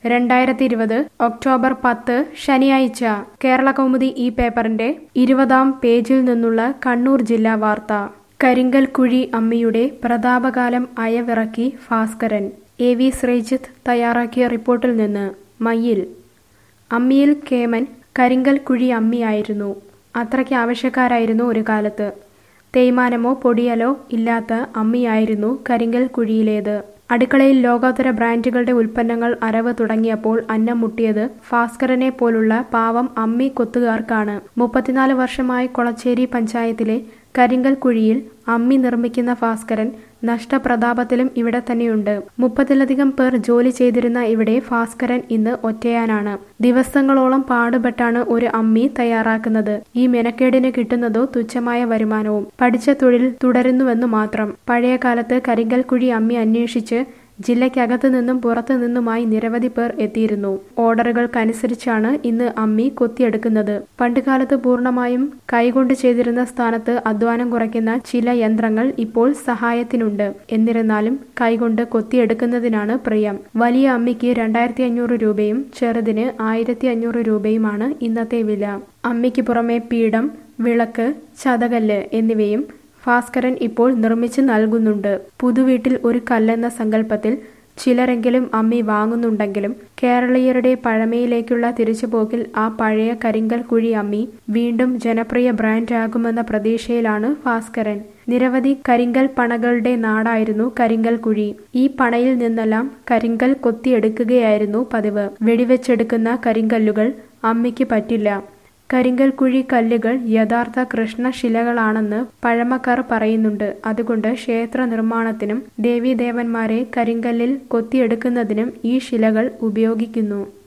രണ്ടായിരത്തി ഇരുപത് ഒക്ടോബർ പത്ത് ശനിയാഴ്ച കേരള കൗമുദി ഈ പേപ്പറിന്റെ ഇരുപതാം പേജിൽ നിന്നുള്ള കണ്ണൂർ ജില്ലാ വാർത്ത കരിങ്കൽ കുഴി അമ്മിയുടെ പ്രതാപകാലം അയവിറക്കി ഭാസ്കരൻ എ വി ശ്രീജിത്ത് തയ്യാറാക്കിയ റിപ്പോർട്ടിൽ നിന്ന് മയ്യിൽ അമ്മിയിൽ കേമൻ കരിങ്കൽ കുഴി അമ്മിയായിരുന്നു അത്രയ്ക്ക് ആവശ്യക്കാരായിരുന്നു ഒരു കാലത്ത് തേയ്മാനമോ പൊടിയലോ ഇല്ലാത്ത അമ്മിയായിരുന്നു കരിങ്കൽ കുഴിയിലേത് അടുക്കളയിൽ ലോകോത്തര ബ്രാൻഡുകളുടെ ഉൽപ്പന്നങ്ങൾ അരവ് തുടങ്ങിയപ്പോൾ അന്നം മുട്ടിയത് ഭാസ്കരനെ പോലുള്ള പാവം അമ്മി കൊത്തുകാർക്കാണ് മുപ്പത്തിനാല് വർഷമായി കൊളച്ചേരി പഞ്ചായത്തിലെ കരിങ്കൽ കുഴിയിൽ അമ്മി നിർമ്മിക്കുന്ന ഭാസ്കരൻ നഷ്ടപ്രതാപത്തിലും ഇവിടെ തന്നെയുണ്ട് മുപ്പതിലധികം പേർ ജോലി ചെയ്തിരുന്ന ഇവിടെ ഭാസ്കരൻ ഇന്ന് ഒറ്റയാനാണ് ദിവസങ്ങളോളം പാടുപെട്ടാണ് ഒരു അമ്മി തയ്യാറാക്കുന്നത് ഈ മെനക്കേടിന് കിട്ടുന്നതോ തുച്ഛമായ വരുമാനവും പഠിച്ച തൊഴിൽ തുടരുന്നുവെന്നു മാത്രം പഴയ കാലത്ത് കരിങ്കൽ കുഴി അമ്മി അന്വേഷിച്ച് ജില്ലയ്ക്കകത്തു നിന്നും പുറത്തു നിന്നുമായി നിരവധി പേർ എത്തിയിരുന്നു ഓർഡറുകൾക്കനുസരിച്ചാണ് ഇന്ന് അമ്മി കൊത്തിയെടുക്കുന്നത് പണ്ടുകാലത്ത് പൂർണ്ണമായും കൈകൊണ്ട് ചെയ്തിരുന്ന സ്ഥാനത്ത് അധ്വാനം കുറയ്ക്കുന്ന ചില യന്ത്രങ്ങൾ ഇപ്പോൾ സഹായത്തിനുണ്ട് എന്നിരുന്നാലും കൈകൊണ്ട് കൊത്തിയെടുക്കുന്നതിനാണ് പ്രിയം വലിയ അമ്മിക്ക് രണ്ടായിരത്തി അഞ്ഞൂറ് രൂപയും ചെറുതിന് ആയിരത്തി അഞ്ഞൂറ് രൂപയുമാണ് ഇന്നത്തെ വില അമ്മിക്ക് പുറമെ പീഠം വിളക്ക് ചതകല്ല് എന്നിവയും ഭാസ്കരൻ ഇപ്പോൾ നിർമ്മിച്ച് നൽകുന്നുണ്ട് പുതുവീട്ടിൽ ഒരു കല്ലെന്ന സങ്കല്പത്തിൽ ചിലരെങ്കിലും അമ്മി വാങ്ങുന്നുണ്ടെങ്കിലും കേരളീയരുടെ പഴമയിലേക്കുള്ള തിരിച്ചുപോക്കിൽ ആ പഴയ കരിങ്കൽ കുഴി അമ്മി വീണ്ടും ജനപ്രിയ ബ്രാൻഡാകുമെന്ന പ്രതീക്ഷയിലാണ് ഭാസ്കരൻ നിരവധി കരിങ്കൽ പണകളുടെ നാടായിരുന്നു കരിങ്കൽ കുഴി ഈ പണയിൽ നിന്നെല്ലാം കരിങ്കൽ കൊത്തിയെടുക്കുകയായിരുന്നു പതിവ് വെടിവെച്ചെടുക്കുന്ന കരിങ്കല്ലുകൾ അമ്മിക്ക് പറ്റില്ല കരിങ്കൽ കുഴി കല്ലുകൾ യഥാർത്ഥ കൃഷ്ണശിലകളാണെന്ന് പഴമക്കാർ പറയുന്നുണ്ട് അതുകൊണ്ട് ക്ഷേത്ര നിർമ്മാണത്തിനും ദേവീദേവന്മാരെ കരിങ്കല്ലിൽ കൊത്തിയെടുക്കുന്നതിനും ഈ ശിലകൾ ഉപയോഗിക്കുന്നു